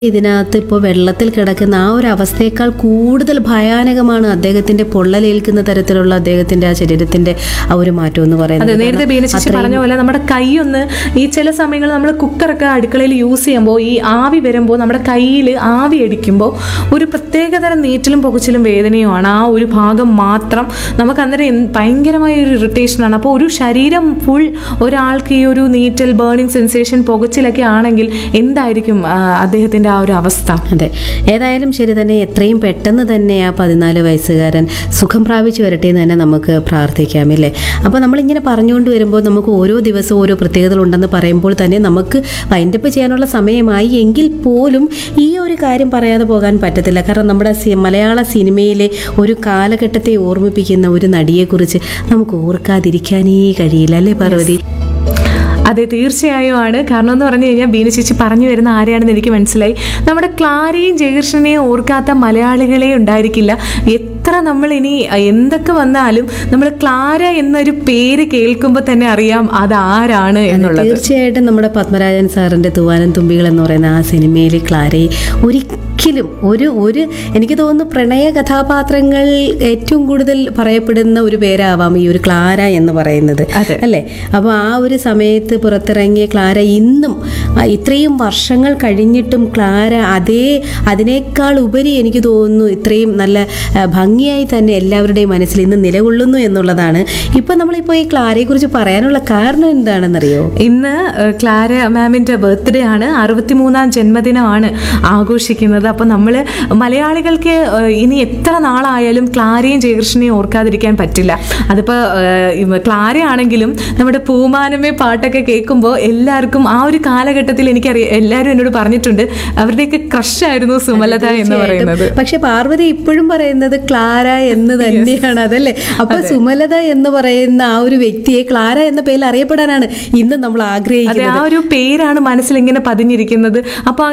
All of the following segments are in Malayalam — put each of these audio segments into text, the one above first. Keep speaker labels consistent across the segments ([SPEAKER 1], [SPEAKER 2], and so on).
[SPEAKER 1] ഇതിനകത്ത് ഇപ്പോൾ വെള്ളത്തിൽ കിടക്കുന്ന ആ ഒരു അവസ്ഥയേക്കാൾ കൂടുതൽ ഭയാനകമാണ് അദ്ദേഹത്തിന്റെ പൊള്ളലേൽക്കുന്ന തരത്തിലുള്ള അദ്ദേഹത്തിന്റെ ആ ശരീരത്തിന്റെ ആ ഒരു മാറ്റം എന്ന്
[SPEAKER 2] അതെ
[SPEAKER 1] പറയുന്നത്
[SPEAKER 2] നേരത്തെ ബീന ചേച്ചി പറഞ്ഞ പോലെ നമ്മുടെ കൈ ഒന്ന് ഈ ചില സമയങ്ങളിൽ നമ്മൾ കുക്കറൊക്കെ അടുക്കളയിൽ യൂസ് ചെയ്യുമ്പോൾ ഈ ആവി വരുമ്പോൾ നമ്മുടെ കയ്യിൽ ആവി അടിക്കുമ്പോൾ ഒരു പ്രത്യേകതരം നീറ്റലും പുകച്ചിലും വേദനയുമാണ് ആ ഒരു ഭാഗം മാത്രം നമുക്ക് അന്നേരം എന്ത് ഭയങ്കരമായ ഒരു ഇറിറ്റേഷനാണ് അപ്പോൾ ഒരു ശരീരം ഫുൾ ഒരാൾക്ക് ഈ ഒരു നീറ്റൽ ബേണിംഗ് സെൻസേഷൻ പുകച്ചിലൊക്കെ ആണെങ്കിൽ എന്തായിരിക്കും ആ, അദ്ദേഹത്തിന്റെ ആ ഒരു അവസ്ഥ
[SPEAKER 1] അതെ ഏതായാലും ശരി തന്നെ എത്രയും പെട്ടെന്ന് തന്നെ ആ പതിനാല് വയസ്സുകാരൻ സുഖം പ്രാപിച്ചു വരട്ടെ എന്ന് തന്നെ നമുക്ക് പ്രാർത്ഥിക്കാം ഇല്ലേ അപ്പോൾ നമ്മളിങ്ങനെ പറഞ്ഞുകൊണ്ട് വരുമ്പോൾ നമുക്ക് ഓരോ ദിവസവും ഓരോ പ്രത്യേകതകളുണ്ടെന്ന് പറയുമ്പോൾ തന്നെ നമുക്ക് വൈൻഡപ്പ് ചെയ്യാനുള്ള സമയമായി എങ്കിൽ പോലും ഈ ഒരു കാര്യം പറയാതെ പോകാൻ പറ്റത്തില്ല കാരണം നമ്മുടെ സി- മലയാള സിനിമയിലെ ഒരു കാലഘട്ടത്തെ ഓർമ്മിപ്പിക്കുന്ന ഒരു നടിയെക്കുറിച്ച് നമുക്ക് ഓർക്കാതിരിക്കാനേ കഴിയില്ല അല്ലേ പാർവതി
[SPEAKER 2] അതെ തീർച്ചയായും ആണ് കാരണം എന്ന് പറഞ്ഞു കഴിഞ്ഞാൽ ബീന ചേച്ചി പറഞ്ഞു വരുന്ന ആരെയാണെന്ന് എനിക്ക് മനസ്സിലായി നമ്മുടെ ക്ലാരയും ജയകൃഷ്ണനെയും ഓർക്കാത്ത മലയാളികളെ ഉണ്ടായിരിക്കില്ല എത്ര നമ്മൾ ഇനി എന്തൊക്കെ വന്നാലും നമ്മൾ ക്ലാര എന്നൊരു പേര് കേൾക്കുമ്പോൾ തന്നെ അറിയാം അത് ആരാണ് എന്നുള്ളത്
[SPEAKER 1] തീർച്ചയായിട്ടും നമ്മുടെ പത്മരാജൻ സാറിന്റെ തൂവാനം തുമ്പികൾ എന്ന് പറയുന്ന ആ സിനിമയിൽ ക്ലാരയെ ഒരിക്കലും ഒരു ഒരു എനിക്ക് തോന്നുന്നു പ്രണയ കഥാപാത്രങ്ങൾ ഏറ്റവും കൂടുതൽ പറയപ്പെടുന്ന ഒരു പേരാവാം ഈ ഒരു ക്ലാര എന്ന് പറയുന്നത്
[SPEAKER 2] അതെ.
[SPEAKER 1] അല്ലേ അപ്പോൾ ആ ഒരു സമയത്ത് പുറത്തിറങ്ങിയ ക്ലാര ഇന്നും ആ, ഇത്രയും വർഷങ്ങൾ കഴിഞ്ഞിട്ടും ക്ലാര അതേ അതിനേക്കാൾ ഉപരി എനിക്ക് തോന്നുന്നു ഇത്രയും നല്ല ആ, ഭംഗിയായി തന്നെ എല്ലാവരുടെയും മനസ്സിൽ ഇന്ന് നിലകൊള്ളുന്നു എന്നുള്ളതാണ് ഇപ്പം നമ്മളിപ്പോൾ ഈ ക്ലാരയെക്കുറിച്ച് പറയാനുള്ള കാരണം എന്താണെന്നറിയോ
[SPEAKER 2] ഇന്ന് ഏഹ്, ക്ലാര മാമിന്റെ ബർത്ത്ഡേ ആണ് അറുപത്തിമൂന്നാം ജന്മദിനമാണ് ആഘോഷിക്കുന്നത് അപ്പോൾ നമ്മൾ മലയാളികൾക്ക് ഏഹ്, ഇനി എത്ര നാളായാലും ക്ലാരയും ജയകൃഷ്ണനെയും ഓർക്കാതിരിക്കാൻ പറ്റില്ല അതിപ്പോൾ ക്ലാര ആണെങ്കിലും നമ്മുടെ പൂമാനമേ പാട്ടൊക്കെ കേൾക്കുമ്പോൾ എല്ലാവർക്കും ആ ഒരു കാലഘട്ടത്തിൽ എനിക്കറിയാം എല്ലാവരും എന്നോട് പറഞ്ഞിട്ടുണ്ട് അവരുടെയൊക്കെ ക്രഷ് ആയിരുന്നു സുമലത എന്ന് പറയുന്നത്
[SPEAKER 1] പക്ഷെ പാർവതി ഇപ്പോഴും പറയുന്നത് ക്ലാര എന്ന് തന്നെയാണ് അതല്ലേ അപ്പൊ സുമലത എന്ന് പറയുന്ന ആ ഒരു വ്യക്തിയെ ക്ലാര എന്ന പേരിൽ അറിയപ്പെടാനാണ് ഇന്ന് നമ്മൾ
[SPEAKER 2] അതെ
[SPEAKER 1] ആഗ്രഹിക്കുന്നത്
[SPEAKER 2] ആ ഒരു പേരാണ് മനസ്സിൽ ഇങ്ങനെ പതിഞ്ഞിരിക്കുന്നത് അപ്പോൾ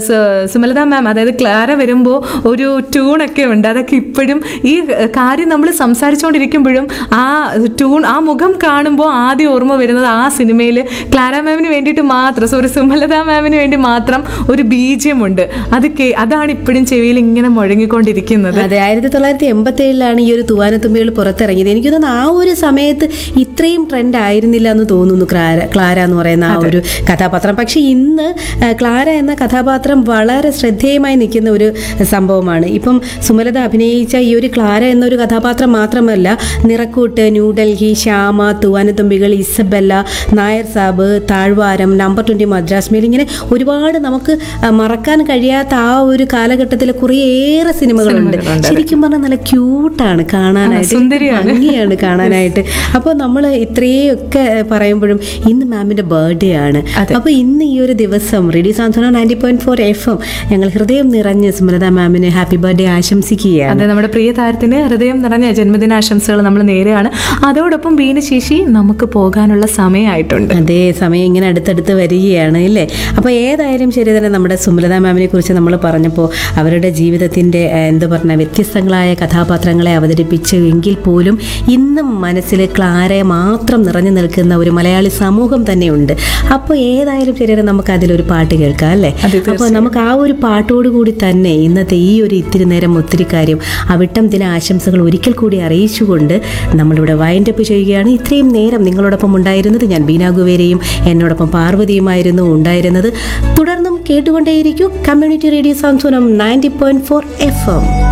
[SPEAKER 2] സുമലത മാം അതായത് ക്ലാര വരുമ്പോൾ ഒരു ട്യൂണൊക്കെ ഉണ്ട് അതൊക്കെ ഇപ്പോഴും ഈ ഏഹ്, കാര്യം നമ്മൾ സംസാരിച്ചുകൊണ്ടിരിക്കുമ്പോഴും ആ ട്യൂൺ ആ മുഖം കാണുമ്പോൾ ആദ്യം ഓർമ്മ വരുന്നത് ആ സിനിമയിൽ ക്ലാര മാമിന് വേണ്ടിയിട്ട് മാത്രം സോറി സുമലത മാമിന് വേണ്ടി മാത്രം ഒരു ബീജമുണ്ട് അത് കേ അതാണ് ഇപ്പോഴും ചെവിയിൽ ഇങ്ങനെ മുഴങ്ങിക്കൊണ്ടിരിക്കുന്നത്
[SPEAKER 1] അതെ ആയിരത്തി തൊള്ളായിരത്തി എൺപത്തി ഏഴിലാണ് ഈ ഒരു തൂവാനത്തുമ്പികൾ പുറത്തിറങ്ങിയത് എനിക്ക് തോന്നുന്നു ആ ഒരു സമയത്ത് ഇത്രയും ട്രെൻഡ് ആയിരുന്നില്ല എന്ന് തോന്നുന്നു ക്ലാര ക്ലാര എന്ന് പറയുന്ന ആ ഒരു കഥാപാത്രം പക്ഷെ ഇന്ന് ആ, ക്ലാര എന്ന കഥാപാത്രം വളരെ ശ്രദ്ധേയമായി നിൽക്കുന്ന ഒരു സംഭവമാണ് ഇപ്പം സുമലത അഭിനയിച്ച ഈ ഒരു ക്ലാര എന്നൊരു കഥാപാത്രം മാത്രമല്ല നിറക്കൂട്ട് ന്യൂഡൽഹി ശ്യാമ തൂവാനത്തുമ്പികൾ ഇസബെല്ല നായർ സാബ് താഴ്വാരം നമ്പർ ട്വൻറ്റി മദ്രാസ് മെയിൽ ഇങ്ങനെ ഒരുപാട് നമുക്ക് ആ, മറക്കാൻ കഴിയാത്ത ആ ഒരു കാലഘട്ടത്തിലെ കുറേയേറെ സിനിമകളുണ്ട് ശരിക്കും പറഞ്ഞാൽ നല്ല ക്യൂട്ടാണ് കാണാനായിട്ട്
[SPEAKER 2] സുന്ദരിയാണ്.
[SPEAKER 1] ഭംഗിയാണ് കാണാനായിട്ട് അപ്പോൾ നമ്മൾ ഇത്രയൊക്കെ പറയുമ്പോഴും ഇന്ന് മാമിന്റെ ബർത്ത്ഡേ ആണ് അപ്പോൾ ഇന്ന് ഈ ഒരു ദിവസം radio Santhwana ninety point four F M ഞങ്ങൾ ഹൃദയം നിറഞ്ഞ് സുമലത മാമിന് ഹാപ്പി ബർത്ത്ഡേ ആശംസിക്കുകയാണ്
[SPEAKER 2] അതെ നമ്മുടെ പ്രിയ താരത്തിന് ഹൃദയം നിറഞ്ഞ ജന്മദിനാശംസകൾ നമ്മൾ നേരെയാണ് അതോടൊപ്പം ബീനശേഷി നമുക്ക് പോകാനുള്ള സമയമായിട്ടുണ്ട്
[SPEAKER 1] അതേ സമയം ഇങ്ങനെ അടുത്തടുത്ത് വരികയാണ് ഇല്ലേ അപ്പോൾ ഏതായാലും ശരി തന്നെ നമ്മുടെ സുമലത മാമിനെ കുറിച്ച് നമ്മൾ പറഞ്ഞപ്പോൾ അവരുടെ ജീവിതത്തിൻ്റെ എന്താ പറഞ്ഞ വ്യത്യസ്തങ്ങളായ കഥാപാത്രങ്ങളെ അവതരിപ്പിച്ചു എങ്കിൽ പോലും ഇന്നും മനസ്സിൽ ക്ലാരെ മാത്രം നിറഞ്ഞു നിൽക്കുന്ന ഒരു മലയാളി സമൂഹം തന്നെയുണ്ട് അപ്പോൾ ഏതായാലും ശരി തന്നെ നമുക്ക് അതിലൊരു പാട്ട് കേൾക്കാം അല്ലേ
[SPEAKER 2] അതെ,
[SPEAKER 1] അപ്പോൾ നമുക്ക് ആ ഒരു പാട്ടോട് കൂടി തന്നെ ഇന്നത്തെ ഈ ഒരു ഇത്തിരി നേരം ഒത്തിരി കാര്യം അവിട്ടം ദിന ആശംസകൾ ഒരിക്കൽ കൂടി അറിയിച്ചുകൊണ്ട് നമ്മളിവിടെ വൈൻഡപ്പ് ചെയ്യുകയാണ് ഇത്രയും നേരം നിങ്ങളോടൊപ്പം ഉണ്ടായിരുന്നത് ഞാൻ ബീന ഗുവേരയും എന്നോടൊപ്പം പാർവതിയുമായിരുന്നു ഉണ്ടായിരുന്നത് തുടർന്നും കേട്ടുകൊണ്ടേയിരിക്കും community radio Santhwanam ninety point four F M